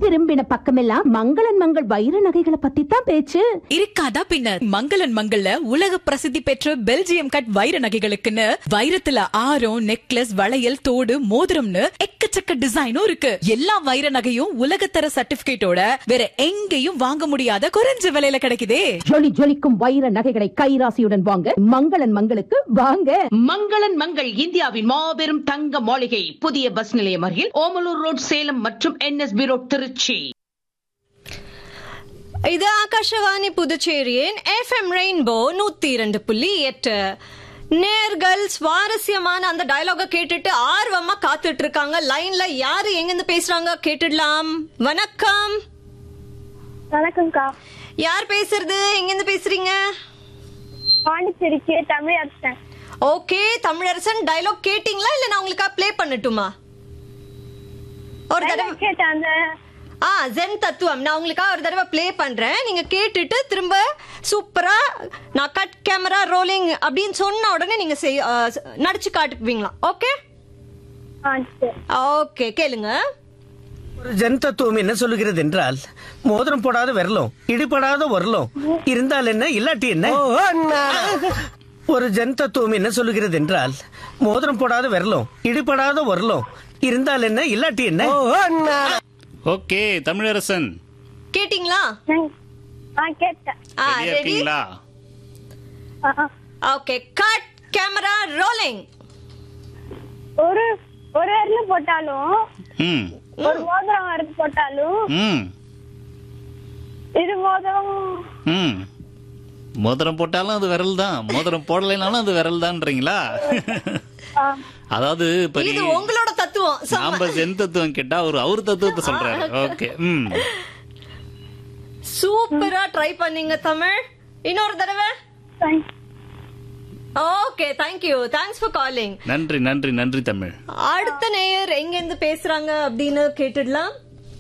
திரும்பின பக்கமெல்லாம் மங்களன் மங்கள் வைர நகைகளை பத்தி தான் பேச்சு இருக்காதா பின்ன மங்களன் மங்கள்ல உலக பிரசித்தி பெற்ற பெல்ஜியம் கட் வைர நகைகளுக்குன்னு வைரத்துல ஆரம் நெக்லஸ் வளையல் தோடு மோதிரம்னு எக்கச்சக்க டிசைனும் இருக்கு எல்லா வைர நகையும் உலகத்தர சர்டிபிகேட்டோட வேற எங்கேயும் வாங்க முடியாத குறைஞ்ச விலையில கிடைக்குதே ஜொலி ஜொலிக்கும் வைர நகைகளை கைராசியுடன் வாங்க மங்களன் மங்களுக்கு வாங்க மங்களன் மங்கள் இந்தியாவின் மாபெரும் தங்க மாளிகை புதிய பஸ் நிலையம் அருகில் ஓமலூர் ரோட் சேலம் மற்றும் என்எஸ்பி ரோட் திருச்சி இது ஆகாஷவாணி புதுச்சேரியின் எஃப்எம் ரெயின்போ நூத்தி இரண்டு புள்ளி எட்டு நேர்கள் சுவாரஸ்யமான அந்த டயலாக கேட்டுட்டு ஆர்வமா காத்துட்டு இருக்காங்க லைன்ல யாரு எங்கிருந்து பேசுறாங்க கேட்டுடலாம் வணக்கம் வணக்கம்க்கா யார் பேசுறது எங்கிருந்து பேசுறீங்க பாண்டிச்சேரிக்கு தமிழ் அர்த்தன் ஓகே தமிழரசன் டயலாக் கேட்டிங்களா இல்ல நான் உங்களுக்கு ப்ளே பண்ணட்டுமா ஒரு தடவை கேட்டேன் அந்த ஆ ஜென் தத்துவம் நான் உங்களுக்காக ஒரு தடவை ப்ளே பண்றேன் நீங்க கேட்டுட்டு திரும்ப சூப்பரா நான் கட் கேமரா ரோலிங் அப்படின்னு சொன்ன உடனே நீங்க செய்- ஆ, ஸ்- நடிச்சு காட்டுவீங்களா ஓகே ஆ சரி ஓகே கேளுங்க ஒரு ஜன் தத்துவம் என்ன சொல்லுகிறது என்றால் மோதிரம் போடாத விரலும் இடிபடாத உரலும் இருந்தால் என்ன இல்லாட்டி என்ன ஒரு ஜன் தத்துவம் என்ன சொல்லுகிறது என்றால் மோதிரம் போடாத விரலும் இடிபடாத உரலும் இருந்தால் என்ன இல்லாட்டி என்ன ஓகே தமிழரசன் கேட்டிங்களா நான்- ஆ கேட்டேன் ஆ ரெடியா ரெடி இருக்கீங்களா ஆ, ஆ. ஓகே கட் கேமரா ரோலிங் ஒரு ஒரு விரல போட்டாலும் ம் ஒரு மோதிரம் விரல் போட்டாலும் ம் இது மோதிரம் ம் மோதிரம் போட்டாலும் அது விரல் தான் மோதிரம் போடலைனாலும் அது விரல் தான்றீங்களா ஆ, அதாவது இப்ப இது நீ- உங்களோட தத்துவம் செம்ம. நாம சென் தத்துவம் கேட்டா அவர் அவர் தத்துவத்தை சொல்றாரு ஓகே ம் சூப்பரா ட்ரை பண்ணீங்க தமிழ் இன்னொரு தடவை thanks. Okay thank you thanks for calling நன்றி நன்றி நன்றி தமிழ் அடுத்த நேயர் எங்க இருந்து பேசுறாங்க அப்படின்னு கேட்டுடலாம்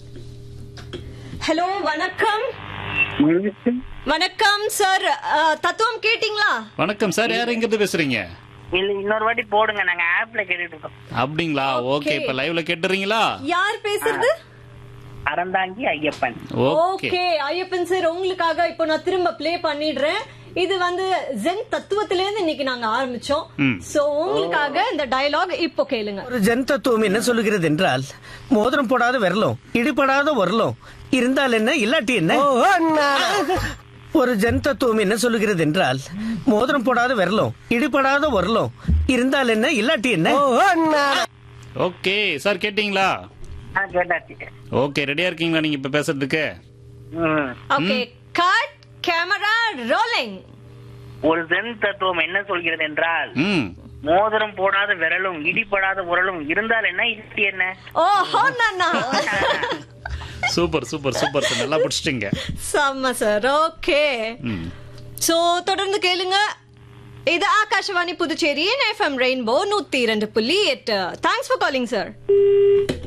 ஹலோ வணக்கம் வணக்கம் சார் தத்துவம் கேட்டிங்களா வணக்கம் சார் யார் எங்க இருந்து பேசுறீங்க இல்ல இன்னொரு வாட்டி போடுங்க நாங்க ஆப்ல கேட்டுட்டு இருக்கோம் அப்படிங்களா ஓகே இப்ப லைவ்ல கேட்டுறீங்களா யார் பேசுறது Aranthangi Ayyappan okay okay Ayyappan sir உங்களுக்காக இப்போ நான் திரும்ப ப்ளே பண்ணிடுறேன் இது வந்து ஜென் தத்துவத்தில இருந்து இன்னைக்கு நாங்க ஆரம்பிச்சோம் ம். சோ உங்களுக்காக இந்த டயலாக் இப்போ கேளுங்க ஒரு ஜன் தத்துவம் என்ன சொல்லுகிறது என்றால் மோதிரம் போடாத விரலும் இடிபடாத உரலும் இருந்தால் என்ன இல்லாட்டி என்ன ஒரு ஜன் தத்துவம் என்ன சொல்லுகிறது என்றால் மோதிரம் போடாத விரலும் இடிபடாத உரலும் இருந்தால் என்ன இல்லாட்டி என்ன ஓகே சார் கேட்டீங்களா ஆ கேட்டாச்சு ஓகே ரெடியா இருக்கீங்களா நீங்க இப்ப பேசுறதுக்கு ம். ஓகே கட் கேமரா ரோலிங் ஒரு ஜென் தத்துவம் என்ன சொல்கிறது என்றால் ம் மோதிரம் போடாத விரலும் இடிபடாத உரலும் இருந்தால் என்ன இல்லாட்டி என்ன ஓஹோ நானா சூப்பர் சூப்பர் சூப்பர் சார் நல்லா பிடிச்சிட்டீங்க செம்ம சார் ஓகே ம் சோ தொடர்ந்து கேளுங்க இது ஆகாஷவாணி புதுச்சேரியின் எஃப்எம் ரெயின்போ நூத்தி இரண்டு புள்ளி எட்டு தேங்க்ஸ் ஃபார் காலிங் சார்